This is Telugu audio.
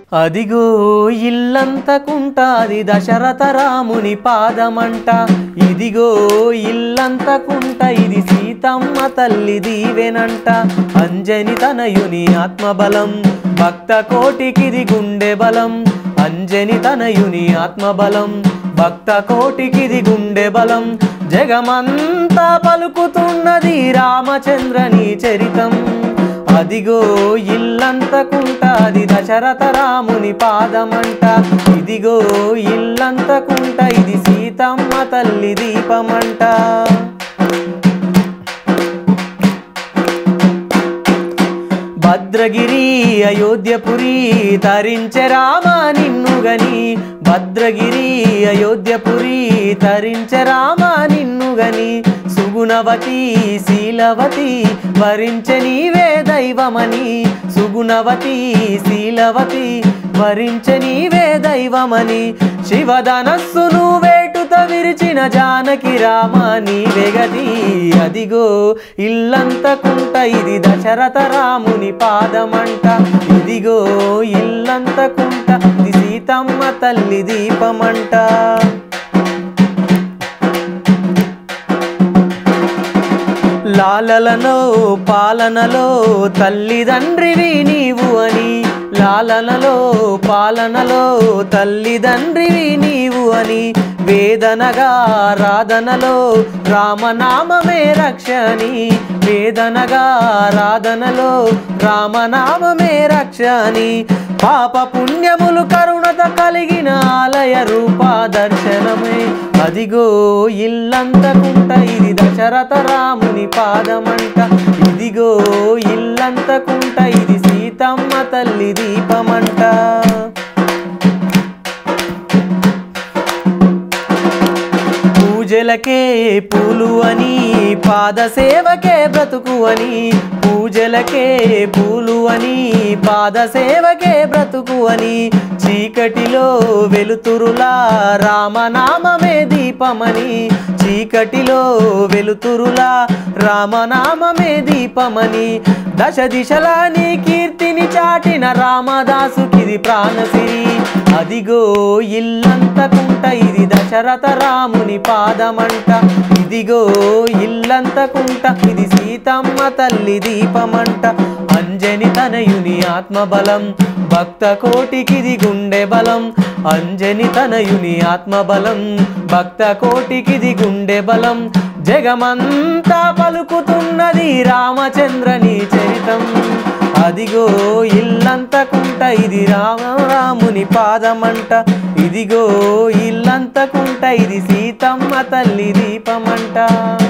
అదిగో ఇల్లంతకుంటాది దశరథ రాముని పాదమంట ఇదిగో ఇల్లంతకుంట ఇది సీతమ్మ తల్లి దీవెనంట అంజని తనయుని ఆత్మబలం భక్త కోటికిది గుండె బలం అంజని తనయుని ఆత్మబలం భక్త కోటికిది గుండె బలం జగమంతా పలుకుతున్నది రామచంద్రని చరితం అదిగో ఇల్లంతకుంటాది దశరథ రాముని పాదమంట ఇదిగో ఇల్లంతకుంట ఇది సీతమ్మ తల్లి దీపమంట భద్రగిరి అయోధ్యపురి తరించె రామ నిన్నుగని భద్రగిరి అయోధ్యపురి తరించె రామ నిన్నుగని సుగుణవతి శీలవతి వరించె నీవే దైవమని సుగుణవతి శీలవతి వరించె నీవే దైవమని శివధనస్సును వేటుత విరిచిన జానకి రామ నీవే గది అదిగో ఇల్లంతకుంట ఇది దశరథ రాముని పాదమంట ఇదిగో ఇల్లంతకుంట ఇది సీతమ్మ తల్లి దీపమంట లాలలలో పాలనలో తల్లిదండ్రివి నీవు అని లాలనలో పాలనలో తల్లిదండ్రివి నీవు అని వేదనగా రాధనలో రామనామమే రక్షని వేదనగా రాధనలో రామనామమే రక్షని పాప పుణ్యములు కరుణత కలిగిన ఆలయ రూపా దర్శనమే అదిగో ఇల్లంతకుంట ఇది దశరథ రాముని పాదమంట ఇదిగో ఇల్లంతకుంట ఇది సీతమ్మ తల్లి దీపమంట పూజలకే పూలు అని పాద సేవకే బ్రతుకు అని పూజలకే పూలు అని పాద సేవకే బ్రతుకు అని చీకటిలో వెలుతురులా రామనామమే దీపమని చీకటిలో వెలుతురులా రామనామమే దీపమని దశ దిశలా నీ కీర్తిని చాటిన రామదాసుకిది ప్రాణసిరి అదిగో ఇల్లంతకుంట ఇది దశరథ రాముని పాదమంట ఇదిగో ఇల్లంతకుంట ఇది సీతమ్మ తల్లి దీపమంట అంజని తనయుని ఆత్మబలం భక్త కోటికిది గుండె బలం అంజని తనయుని ఆత్మబలం భక్త కోటికిది గుండె బలం జగమంతా పలుకుతున్నది రామచంద్రని చరితం అదిగో ఇల్లంతకుంట ఇది రామ రాముని పాదమంట ఇదిగో ఇల్లంతకుంట ఇది సీతమ్మ తల్లి దీపమంట